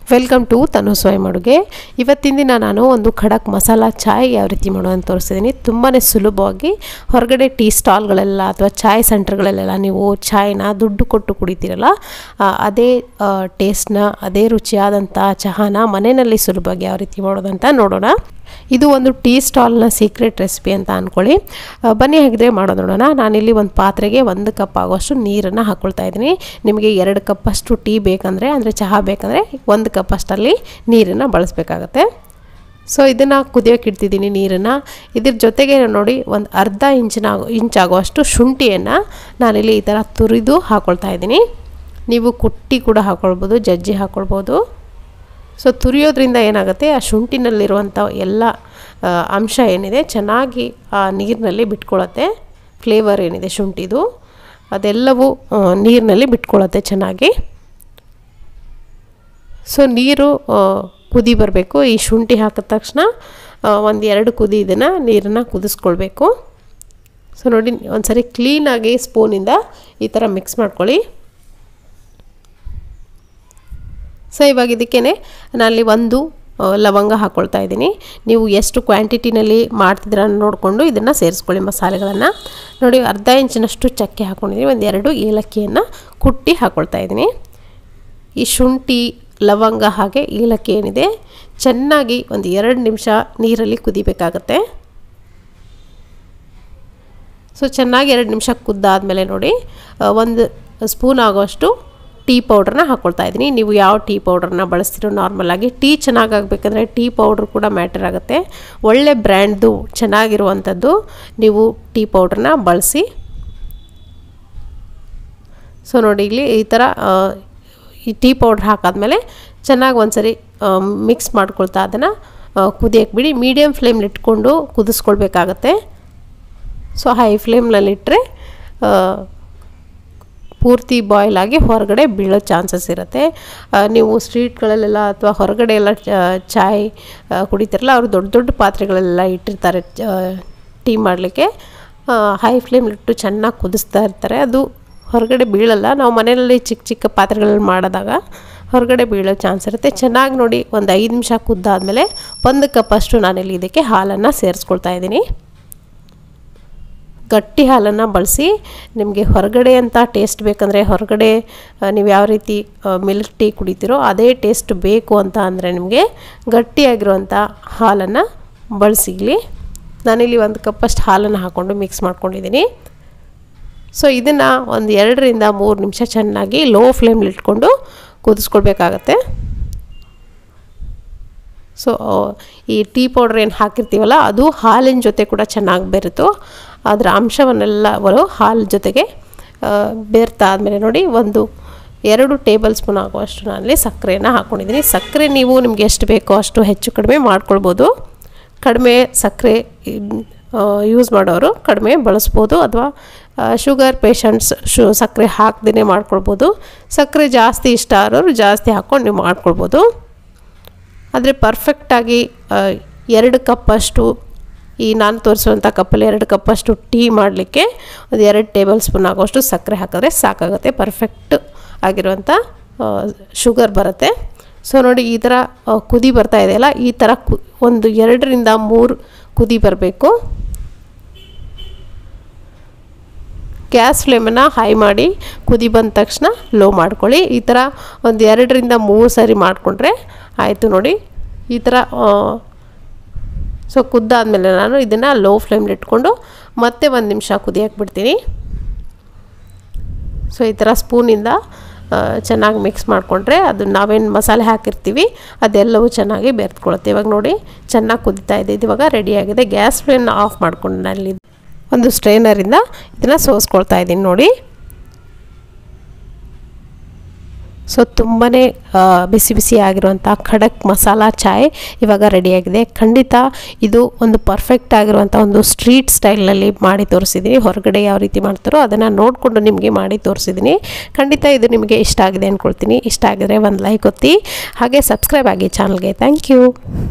welcome to ತನು ಸ್ವಯಂ ಅಡುಗೆ ಇವತ್ತಿನ ದಿನ ನಾನು ಒಂದು ಖಡಕ್ ಮಸಾಲ ಚಾಯ್ ಯಾವ ರೀತಿ ಮಾಡೋದು ತೋರಿಸ್ತಿದ್ದೀನಿ ತುಂಬಾ ಸುಲಭವಾಗಿ ಹೊರಗಡೆ ಟೀ ಸ್ಟಾಲ್ಗಳೆಲ್ಲ ಅಥವಾ ಚಾಯ್ ಸೆಂಟರ್ಗಳಲ್ಲೆಲ್ಲ ನೀವು ಚಾಯ್ನ ದುಡ್ಡು ಕೊಟ್ಟು ಕುಡಿತೀರಲ್ಲ ಆ, ಅದೇ ಟೇಸ್ಟ್ನ ಅದೇ ರುಚಿಯಾದಂಥ ಚಹಾನ ಮನೆಯಲ್ಲಿ ಸುಲಭವಾಗಿ ಯಾವ ರೀತಿ ಮಾಡೋದಂತ ನೋಡೋಣ ಇದು ಒಂದು ಟೀ ಸ್ಟಾಲ್ನ ಸೀಕ್ರೆಟ್ ರೆಸಿಪಿ ಅಂತ ಅಂದ್ಕೊಳ್ಳಿ ಆ, ಬನ್ನಿ ಹಾಗಿದ್ರೆ ಮಾಡೋದು ನೋಡೋಣ ನಾನಿಲ್ಲಿ ಒಂದು ಪಾತ್ರೆಗೆ ಒಂದು ಕಪ್ ಆಗುವಷ್ಟು ನೀರನ್ನು ಹಾಕ್ಕೊಳ್ತಾ ಇದ್ದೀನಿ ನಿಮಗೆ ಎರಡು ಕಪ್ಪಷ್ಟು ಟೀ ಬೇಕಂದರೆ ಅಂದರೆ ಚಹಾ ಬೇಕಂದರೆ ಒಂದು ಕಪ್ ಅಷ್ಟಲ್ಲಿ ನೀರನ್ನು ಬಳಸಬೇಕಾಗತ್ತೆ ಸೊ ಇದನ್ನು ಕುದಿಯೋಕೆ ಇಡ್ತಿದ್ದೀನಿ ನೀರನ್ನು ಇದ್ರ ಜೊತೆಗೆ ನೋಡಿ ಒಂದು ಅರ್ಧ ಇಂಚಿನ ಇಂಚಾಗುವಷ್ಟು ಶುಂಠಿಯನ್ನು ನಾನಿಲ್ಲಿ ಈ ಥರ ತುರಿದು ಹಾಕ್ಕೊಳ್ತಾ ಇದ್ದೀನಿ ನೀವು ಕುಟ್ಟಿ ಕೂಡ ಹಾಕ್ಕೊಳ್ಬೋದು ಜಜ್ಜಿ ಹಾಕ್ಕೊಳ್ಬೋದು ಸೊ ತುರಿಯೋದ್ರಿಂದ ಏನಾಗುತ್ತೆ ಆ ಶುಂಠಿನಲ್ಲಿರುವಂಥ ಎಲ್ಲ ಆ, ಅಂಶ ಏನಿದೆ ಚೆನ್ನಾಗಿ ಆ ನೀರಿನಲ್ಲಿ ಬಿಟ್ಕೊಳ್ಳುತ್ತೆ ಫ್ಲೇವರ್ ಏನಿದೆ ಶುಂಠಿದು ಅದೆಲ್ಲವೂ ಆ, ನೀರಿನಲ್ಲಿ ಬಿಟ್ಕೊಳ್ಳುತ್ತೆ ಚೆನ್ನಾಗಿ ಸೊ ನೀರು ಆ, ಕುದಿ ಬರಬೇಕು ಈ ಶುಂಠಿ ಹಾಕಿದ ತಕ್ಷಣ ಒಂದು ಎರಡು ಕುದಿ ಇದನ್ನು ನೀರನ್ನು ಕುದಿಸ್ಕೊಳ್ಬೇಕು ಸೊ ನೋಡಿ ಒಂದ್ಸರಿ ಕ್ಲೀನಾಗಿ ಸ್ಪೂನಿಂದ ಈ ಥರ ಮಿಕ್ಸ್ ಮಾಡ್ಕೊಳ್ಳಿ ಸೊ ಇವಾಗ ಇದಕ್ಕೇ ನಾನಲ್ಲಿ ಒಂದು ಆ, ಲವಂಗ ಹಾಕ್ಕೊಳ್ತಾ ಇದ್ದೀನಿ ನೀವು ಎಷ್ಟು ಕ್ವಾಂಟಿಟಿನಲ್ಲಿ ಮಾಡ್ತಿದ್ದೀರ ನೋಡಿಕೊಂಡು ಇದನ್ನು ಸೇರಿಸ್ಕೊಳ್ಳಿ ಮಸಾಲೆಗಳನ್ನು ನೋಡಿ ಅರ್ಧ ಇಂಚಿನಷ್ಟು ಚಕ್ಕೆ ಹಾಕ್ಕೊಂಡಿದ್ದೀನಿ ಒಂದು ಎರಡು ಏಲಕ್ಕಿಯನ್ನು ಕುಟ್ಟಿ ಹಾಕ್ಕೊಳ್ತಾ ಇದ್ದೀನಿ ಈ ಶುಂಠಿ ಲವಂಗ ಹಾಗೆ ಏಲಕ್ಕಿ ಏನಿದೆ ಚೆನ್ನಾಗಿ ಒಂದು ಎರಡು ನಿಮಿಷ ನೀರಲ್ಲಿ ಕುದಿಬೇಕಾಗತ್ತೆ ಸೊ ಚೆನ್ನಾಗಿ ಎರಡು ನಿಮಿಷ ಕುದ್ದಾದಮೇಲೆ ನೋಡಿ ಆ, ಒಂದು ಸ್ಪೂನ್ ಆಗೋಷ್ಟು ಟೀ ಪೌಡ್ರನ್ನ ಹಾಕ್ಕೊಳ್ತಾ ಇದ್ದೀನಿ ನೀವು ಯಾವ ಟೀ ಪೌಡ್ರನ್ನ ಬಳಸ್ತೀರೋ ನಾರ್ಮಲಾಗಿ ಟೀ ಚೆನ್ನಾಗಾಗಬೇಕಂದ್ರೆ ಟೀ ಪೌಡ್ರ್ ಕೂಡ ಮ್ಯಾಟರ್ ಆಗುತ್ತೆ ಒಳ್ಳೆ ಬ್ರ್ಯಾಂಡ್ದು ಚೆನ್ನಾಗಿರುವಂಥದ್ದು ನೀವು ಟೀ ಪೌಡ್ರನ್ನ ಬಳಸಿ ಸೊ ನೋಡಿ ಇಲ್ಲಿ ಈ ಥರ ಆ, ಈ ಟೀ ಪೌಡ್ರ್ ಹಾಕಾದ್ಮೇಲೆ ಚೆನ್ನಾಗಿ ಒಂದ್ಸರಿ ಮಿಕ್ಸ್ ಮಾಡ್ಕೊಳ್ತಾ ಅದನ್ನು ಕುದಿಯಕ್ಕೆ ಬಿಡಿ ಮೀಡಿಯಮ್ ಫ್ಲೇಮ್ಲಿ ಇಟ್ಕೊಂಡು ಕುದಿಸ್ಕೊಳ್ಬೇಕಾಗತ್ತೆ ಸೊ ಹೈ ಫ್ಲೇಮ್ನಲ್ಲಿಟ್ಟರೆ ಪೂರ್ತಿ ಬಾಯ್ಲ್ ಆಗಿ ಹೊರಗಡೆ ಬೀಳೋ ಚಾನ್ಸಸ್ ಇರುತ್ತೆ ಆ, ನೀವು ಸ್ಟ್ರೀಟ್ಗಳಲ್ಲೆಲ್ಲ ಅಥವಾ ಹೊರಗಡೆ ಎಲ್ಲ ಚ- ಚಾಯ್ ಆ, ಕುಡಿತಿರಲ್ಲ ಅವರು ದೊಡ್ಡ ದೊಡ್ಡ ಪಾತ್ರೆಗಳೆಲ್ಲ ಇಟ್ಟಿರ್ತಾರೆ ಚ- ಟೀ ಮಾಡಲಿಕ್ಕೆ ಹೈ ಫ್ಲೇಮ್ಲಿಟ್ಟು ಚೆನ್ನಾಗಿ ಕುದಿಸ್ತಾ ಇರ್ತಾರೆ ಅದು ಹೊರಗಡೆ ಬೀಳಲ್ಲ ನಾವು ಮನೆಯಲ್ಲಿ ಚಿಕ್ಕ ಚಿಕ್ಕ ಪಾತ್ರೆಗಳಲ್ಲಿ ಮಾಡಿದಾಗ ಹೊರಗಡೆ ಬೀಳೋ ಚಾನ್ಸ್ ಇರುತ್ತೆ ಚೆನ್ನಾಗಿ ನೋಡಿ ಒಂದು ಐದು ನಿಮಿಷ ಕುದ್ದಾದಮೇಲೆ ಒಂದು ಕಪ್ಪಷ್ಟು ನಾನಿಲ್ಲಿ ಇದಕ್ಕೆ ಹಾಲನ್ನು ಸೇರಿಸ್ಕೊಳ್ತಾ ಇದ್ದೀನಿ ಗಟ್ಟಿ ಹಾಲನ್ನು ಬಳಸಿ ನಿಮಗೆ ಹೊರಗಡೆ ಅಂತ ಟೇಸ್ಟ್ ಬೇಕಂದರೆ ಹೊರಗಡೆ ಆ, ನೀವು ಯಾವ ರೀತಿ ಮಿಲ್ಕ್ ಟೀ ಕುಡಿತೀರೋ ಅದೇ ಟೇಸ್ಟ್ ಬೇಕು ಅಂತ ಅಂದರೆ ನಿಮಗೆ ಗಟ್ಟಿಯಾಗಿರುವಂಥ ಹಾಲನ್ನು ಬಳಸಿಲಿ ನಾನಿಲ್ಲಿ ಒಂದು ಕಪ್ಪಷ್ಟು ಹಾಲನ್ನು ಹಾಕ್ಕೊಂಡು ಮಿಕ್ಸ್ ಮಾಡ್ಕೊಂಡಿದ್ದೀನಿ ಸೊ ಇದನ್ನು ಒಂದು ಎರಡರಿಂದ ಮೂರು ನಿಮಿಷ ಚೆನ್ನಾಗಿ ಲೋ ಫ್ಲೇಮ್ಲಿ ಇಟ್ಕೊಂಡು ಕುದಿಸ್ಕೊಳ್ಬೇಕಾಗತ್ತೆ ಸೊ ಈ ಟೀ ಪೌಡ್ರ್ ಏನು ಹಾಕಿರ್ತೀವಲ್ಲ ಅದು ಹಾಲಿನ ಜೊತೆ ಕೂಡ ಚೆನ್ನಾಗಿ ಬೆರೆತು ಅದರ ಅಂಶವನ್ನೆಲ್ಲವರು ಹಾಲು ಜೊತೆಗೆ ಆ, ಬೆರ್ತಾ ಆದಮೇಲೆ ನೋಡಿ ಒಂದು ಎರಡು ಟೇಬಲ್ ಸ್ಪೂನ್ ಆಗುವಷ್ಟು ನಾನಲ್ಲಿ ಸಕ್ಕರೆಯನ್ನು ಹಾಕ್ಕೊಂಡಿದ್ದೀನಿ ಸಕ್ಕರೆ ನೀವು ನಿಮ್ಗೆ ಎಷ್ಟು ಬೇಕೋ ಅಷ್ಟು ಹೆಚ್ಚು ಕಡಿಮೆ ಮಾಡ್ಕೊಳ್ಬೋದು ಕಡಿಮೆ ಸಕ್ಕರೆ ಯೂಸ್ ಮಾಡೋರು ಕಡಿಮೆ ಬಳಸ್ಬೋದು ಅಥವಾ ಶುಗರ್ ಪೇಷಂಟ್ಸ್ ಶು ಸಕ್ಕರೆ ಹಾಕ್ದೇ ಮಾಡ್ಕೊಳ್ಬೋದು ಸಕ್ಕರೆ ಜಾಸ್ತಿ ಇಷ್ಟ ಆರೋರು ಜಾಸ್ತಿ ಹಾಕ್ಕೊಂಡು ನೀವು ಮಾಡ್ಕೊಳ್ಬೋದು ಆದರೆ ಪರ್ಫೆಕ್ಟಾಗಿ ಎರಡು ಕಪ್ಪಷ್ಟು ಈ ನಾನು ತೋರಿಸುವಂಥ ಕಪ್ಪಲ್ಲಿ ಎರಡು ಕಪ್ಪಷ್ಟು ಟೀ ಮಾಡಲಿಕ್ಕೆ ಒಂದು ಎರಡು ಟೇಬಲ್ ಸ್ಪೂನ್ ಆಗೋಷ್ಟು ಸಕ್ಕರೆ ಹಾಕಿದ್ರೆ ಸಾಕಾಗುತ್ತೆ ಪರ್ಫೆಕ್ಟ್ ಆಗಿರುವಂಥ ಶುಗರ್ ಬರುತ್ತೆ ಸೊ ನೋಡಿ ಈ ಥರ ಆ, ಕುದಿ ಬರ್ತಾ ಇದೆಯಲ್ಲ ಈ ಥರ ಕು ಒಂದು ಎರಡರಿಂದ ಮೂರು ಕುದಿ ಬರಬೇಕು ಗ್ಯಾಸ್ ಫ್ಲೇಮನ್ನು ಹೈ ಮಾಡಿ ಕುದಿ ಬಂದ ತಕ್ಷಣ ಲೋ ಮಾಡ್ಕೊಳ್ಳಿ ಈ ಥರ ಒಂದು ಎರಡರಿಂದ ಮೂರು ಸರಿ ಮಾಡಿಕೊಂಡ್ರೆ ಆಯಿತು ನೋಡಿ ಈ ಥರ ಸೊ ಕುದ್ದಾದಮೇಲೆ ನಾನು ಇದನ್ನು ಲೋ ಫ್ಲೇಮ್ಲಿ ಇಟ್ಕೊಂಡು ಮತ್ತೆ ಒಂದು ನಿಮಿಷ ಕುದಿಯಕ್ಕೆ ಬಿಡ್ತೀನಿ ಸೊ ಈ ಥರ ಸ್ಪೂನಿಂದ ಚೆನ್ನಾಗಿ ಮಿಕ್ಸ್ ಮಾಡಿಕೊಂಡ್ರೆ ಅದು ನಾವೇನು ಮಸಾಲೆ ಹಾಕಿರ್ತೀವಿ ಅದೆಲ್ಲವೂ ಚೆನ್ನಾಗಿ ಬೆರೆತ್ಕೊಳುತ್ತೆ ಇವಾಗ ನೋಡಿ ಚೆನ್ನಾಗಿ ಕುದಿತಾ ಇದೆ ಇದು ಇವಾಗ ರೆಡಿಯಾಗಿದೆ ಗ್ಯಾಸ್ ಫ್ಲೇಮ್ನ ಆಫ್ ಮಾಡ್ಕೊಂಡು ನಾನಲ್ಲಿ ಒಂದು ಸ್ಟ್ರೈನರಿಂದ ಇದನ್ನು ಸೋಸ್ಕೊಳ್ತಾ ಇದ್ದೀನಿ ನೋಡಿ ಸೊ ತುಂಬಾ ಬಿಸಿ ಬಿಸಿ ಆಗಿರುವಂಥ ಖಡಕ್ ಮಸಾಲ ಚಾಯ್ ಇವಾಗ ರೆಡಿಯಾಗಿದೆ ಖಂಡಿತ ಇದು ಒಂದು ಪರ್ಫೆಕ್ಟ್ ಆಗಿರುವಂಥ ಒಂದು ಸ್ಟ್ರೀಟ್ ಸ್ಟೈಲ್ನಲ್ಲಿ ಮಾಡಿ ತೋರಿಸಿದ್ದೀನಿ ಹೊರಗಡೆ ಯಾವ ರೀತಿ ಮಾಡ್ತಾರೋ ಅದನ್ನು ನೋಡಿಕೊಂಡು ನಿಮಗೆ ಮಾಡಿ ತೋರಿಸಿದ್ದೀನಿ ಖಂಡಿತ ಇದು ನಿಮಗೆ ಇಷ್ಟ ಆಗಿದೆ ಅಂದ್ಕೊಳ್ತೀನಿ ಇಷ್ಟ ಆಗಿದ್ರೆ ಒಂದು ಲೈಕ್ ಒತ್ತಿ ಹಾಗೆ ಸಬ್ಸ್ಕ್ರೈಬ್ ಆಗಿ ಚಾನಲ್ಗೆ ಥ್ಯಾಂಕ್ ಯು